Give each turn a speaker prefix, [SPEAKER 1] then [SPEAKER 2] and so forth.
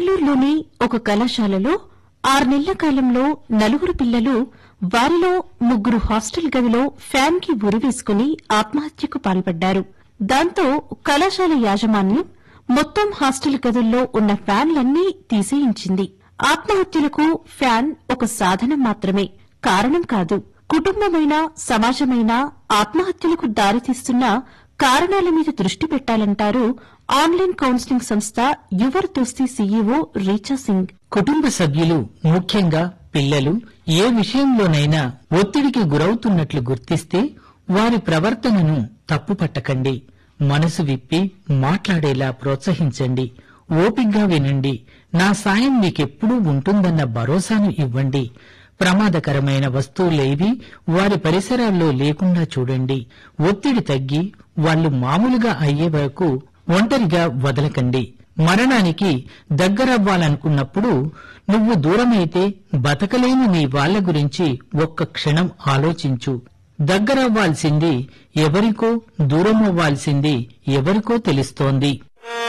[SPEAKER 1] బెంగళూరులోని ఒక కళాశాలలో ఆరు నెలల కాలంలో నలుగురు పిల్లలు వారిలో ముగ్గురు హాస్టల్ గదిలో ఫ్యాన్ కి ఉరివేసుకుని ఆత్మహత్యకు పాల్పడ్డారు దాంతో కళాశాల యాజమాన్యం మొత్తం హాస్టల్ గదుల్లో ఉన్న ఫ్యాన్లన్నీ తీసేయించింది ఆత్మహత్యలకు ఫ్యాన్ ఒక సాధనం మాత్రమే కారణం కాదు కుటుంబమైనా సమాజమైనా ఆత్మహత్యలకు దారితీస్తున్న కారణాల మీద దృష్టి పెట్టాలంటారు ఆన్లైన్ కౌన్సిలింగ్ సంస్థ యువర్ దోస్తి సీఈఓ రీచా సింగ్
[SPEAKER 2] కుటుంబ సభ్యులు ముఖ్యంగా పిల్లలు ఏ విషయంలోనైనా ఒత్తిడికి గురవుతున్నట్లు గుర్తిస్తే వారి ప్రవర్తనను తప్పుపట్టకండి మనసు విప్పి మాట్లాడేలా ప్రోత్సహించండి ఓపిగ్గా వినండి నా సాయం మీకెప్పుడూ ఉంటుందన్న భరోసాను ఇవ్వండి ప్రమాదకరమైన వస్తువులేవి వారి పరిసరాల్లో లేకుండా చూడండి ఒత్తిడి తగ్గి వాళ్ళు మామూలుగా అయ్యే వరకు ఒంటరిగా వదలకండి మరణానికి దగ్గరవ్వాలనుకున్నప్పుడు నువ్వు దూరమైతే బతకలేని నీ వాళ్ళ గురించి ఒక్క క్షణం ఆలోచించు దగ్గరవ్వాల్సింది ఎవరికో దూరమవ్వాల్సింది ఎవరికో తెలుస్తోంది